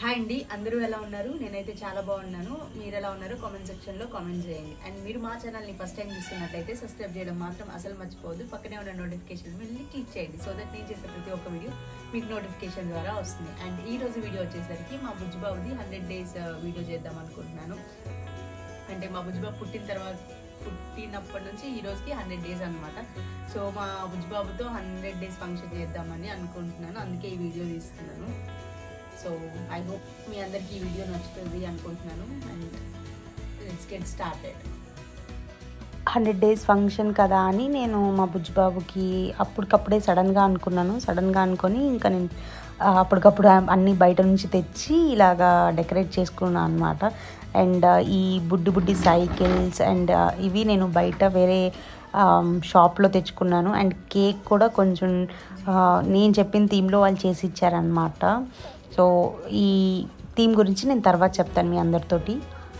hi అండి అందరూ ఎలా ఉన్నారు నేనైతే చాలా బాగున్నాను మీరు ఎలా ఉన్నారు కామెంట్ సెక్షన్ లో కామెంట్ చేయండి అండ్ మీరు మా ఛానల్ ని ఫస్ట్ టైం చూస్తున్నట్లయితే సబ్స్క్రైబ్ చేయడం మాత్రం అసలు మర్చిపోవద్దు పక్కనే ఉన్న నోటిఫికేషన్ వెళ్ళి క్లిక్ చేయండి సో దట్ నేను చేసే ప్రతి ఒక్క వీడియో మీకు నోటిఫికేషన్ ద్వారా వస్తుంది అండ్ ఈ రోజు వీడియో వచ్చేసరికి మా బుజ్జిబాబుది హండ్రెడ్ డేస్ వీడియో చేద్దాం అనుకుంటున్నాను అంటే మా బుజ్జిబాబు పుట్టిన తర్వాత పుట్టినప్పటి నుంచి ఈ రోజుకి హండ్రెడ్ డేస్ అనమాట సో మా బుజ్జిబాబుతో హండ్రెడ్ డేస్ ఫంక్షన్ చేద్దామని అనుకుంటున్నాను అందుకే ఈ వీడియో తీస్తున్నాను సో ఐ హోప్ మీ అందరికీ ఈ వీడియో నచ్చుతుంది అనుకుంటున్నాను and let's get started hundred days function కదా అని నేను మా బుజ్జిబాబుకి అప్పటికప్పుడే సడన్గా అనుకున్నాను సడన్గా అనుకొని ఇంకా నేను ఆ, అప్పటికప్పుడు అన్నీ బయట నుంచి తెచ్చి ఇలాగా డెకరేట్ చేసుకున్నాను అనమాట అండ్ ఈ బుడ్డి బుడ్డి సైకిల్స్ అండ్ ఇవి నేను బయట వేరే షాప్లో తెచ్చుకున్నాను అండ్ కేక్ కూడా కొంచెం ఆ, నేను చెప్పిన థీమ్లో వాళ్ళు చేసి ఇచ్చారనమాట సో ఈ థీమ్ గురించి నేను తర్వాత చెప్తాను మీ అందరితోటి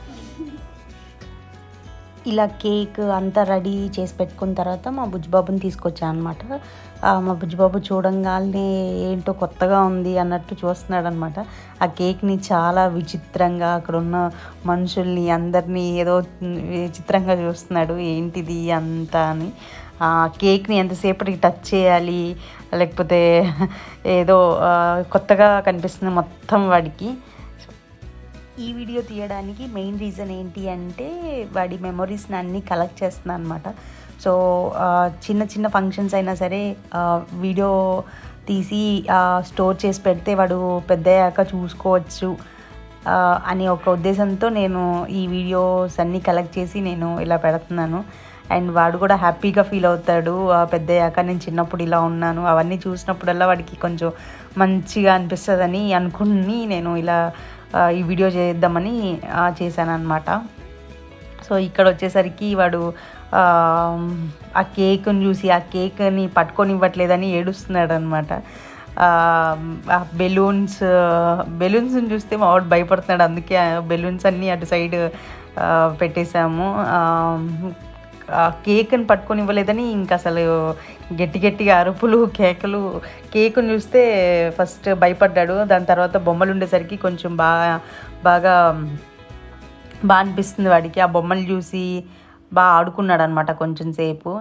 ఇలా కేక్ అంతా రెడీ చేసి పెట్టుకున్న తర్వాత మా బుజ్జిబాబుని తీసుకొచ్చాను అనమాట మా బుజ్జిబాబు చూడంగానే ఏంటో కొత్తగా ఉంది అన్నట్టు చూస్తున్నాడు అనమాట ఆ కేక్ని చాలా విచిత్రంగా అక్కడ ఉన్న మనుషుల్ని అందరినీ ఏదో విచిత్రంగా చూస్తున్నాడు ఏంటిది అంతా అని ఆ కేక్ని ఎంతసేపటికి టచ్ చేయాలి లేకపోతే ఏదో ఆ, కొత్తగా కనిపిస్తుంది మొత్తం వాడికి ఈ వీడియో తీయడానికి మెయిన్ రీజన్ ఏంటి అంటే వాడి మెమొరీస్ని అన్నీ కలెక్ట్ చేస్తున్నాను అనమాట సో ఆ, చిన్న చిన్న ఫంక్షన్స్ అయినా సరే ఆ, వీడియో తీసి స్టోర్ చేసి పెడితే వాడు పెద్దయ్యాక చూసుకోవచ్చు ఆ, అనే ఒక ఉద్దేశంతో నేను ఈ వీడియోస్ అన్నీ కలెక్ట్ చేసి నేను ఇలా పెడుతున్నాను అండ్ వాడు కూడా హ్యాపీగా ఫీల్ అవుతాడు ఆ, పెద్దయ్యాక నేను చిన్నప్పుడు ఇలా ఉన్నాను అవన్నీ చూసినప్పుడల్లా వాడికి కొంచెం మంచిగా అనిపిస్తుందని అనుకుని నేను ఇలా ఆ, ఈ వీడియో చేద్దామని చేశాను అనమాట సో ఇక్కడ వచ్చేసరికి వాడు ఆ, ఆ కేక్ని చూసి ఆ కేక్ని పట్టుకొని ఇవ్వట్లేదని ఏడుస్తున్నాడు అనమాట ఆ బెలూన్స్ బెలూన్స్ని చూస్తే మా వాడు భయపడుతున్నాడు అందుకే ఆ బెలూన్స్ అన్నీ అటు సైడ్ ఆ, పెట్టేశాము ఆ, ఆ కేక్ని పట్టుకొని ఇవ్వలేదని ఇంకా అసలు గట్టి గట్టిగా అరుపులు కేకలు కేకుని చూస్తే ఫస్ట్ భయపడ్డాడు దాని తర్వాత బొమ్మలు ఉండేసరికి కొంచెం బాగా బాగా బాగా అనిపిస్తుంది వాడికి ఆ బొమ్మలు చూసి బాగా ఆడుకున్నాడు అనమాట కొంచెం సేపు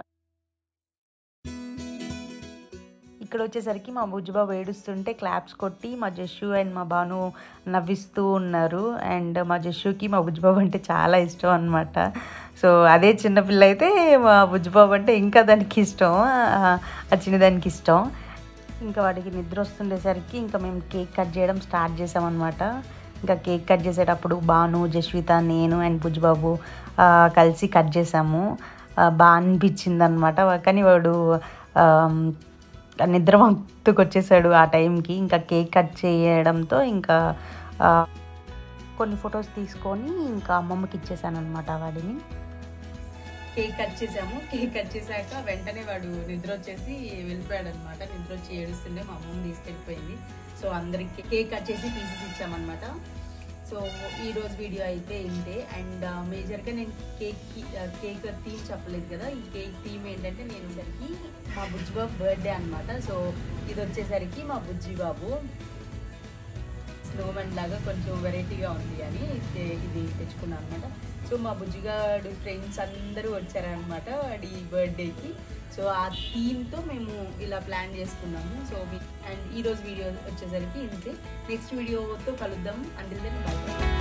ఇక్కడ వచ్చేసరికి మా బుజ్జిబాబు ఏడుస్తుంటే క్లాప్స్ కొట్టి మా జస్సు అండ్ మా బాను నవ్విస్తూ ఉన్నారు అండ్ మా జస్సుకి మా బుజ్జిబాబు అంటే చాలా ఇష్టం అనమాట సో అదే చిన్నపిల్ల అయితే మా బుజ్జిబాబు అంటే ఇంకా దానికి ఇష్టం ఆ ఆ చిన్నదానికి ఇష్టం ఇంకా వాడికి నిద్ర వస్తుండేసరికి ఇంకా మేము కేక్ కట్ చేయడం స్టార్ట్ చేసామన్నమాట ఇంకా కేక్ కట్ చేసేటప్పుడు బాను జస్విత నేను అండ్ బుజ్జిబాబు ఆ, కలిసి కట్ చేసాము ఆ, బాగా అనిపించింది అనమాట కానీ వాడు ఆ, నిద్ర మత్తుకు వచ్చేసాడు ఆ టైంకి ఇంకా కేక్ కట్ చేయడంతో ఇంకా ఆ, కొన్ని ఫొటోస్ తీసుకొని ఇంకా అమ్మమ్మకి ఇచ్చేసాను అనమాట వాడిని కేక్ కట్ చేసాము కేక్ కట్ చేశాక వెంటనే వాడు నిద్ర వచ్చేసి వెళ్ళిపోయాడు అనమాట నిద్ర వచ్చి ఏడుస్తుండే మా అమ్మమ్మ తీసుకెళ్ళిపోయింది సో అందరికి కేక్ కట్ చేసి పీసెస్ ఇచ్చామన్నమాట సో ఈ రోజు వీడియో అయితే ఇంతే అండ్ మేజర్గా నేను కేక్ కేక్ థీమ్ చెప్పలేదు కదా ఈ కేక్ థీమ్ ఏంటంటే నేను సరికి మా బుజ్జిబాబు బర్త్డే అన్నమాట సో ఇది వచ్చేసరికి మా బుజ్జిబాబు స్నోమన్ లాగా కొంచెం వెరైటీగా ఉంది అని ఇది- ఇది తెచ్చుకున్నాను అనమాట సో మా బుజ్జిగాడు ఫ్రెండ్స్ అందరూ వచ్చారనమాట వాడి బర్త్డేకి సో ఆ థీమ్తో మేము ఇలా ప్లాన్ చేసుకున్నాము సో అండ్ ఈ రోజు వీడియో వచ్చేసరికి ఇంతే నెక్స్ట్ వీడియోతో కలుద్దాం అందులో బాయ్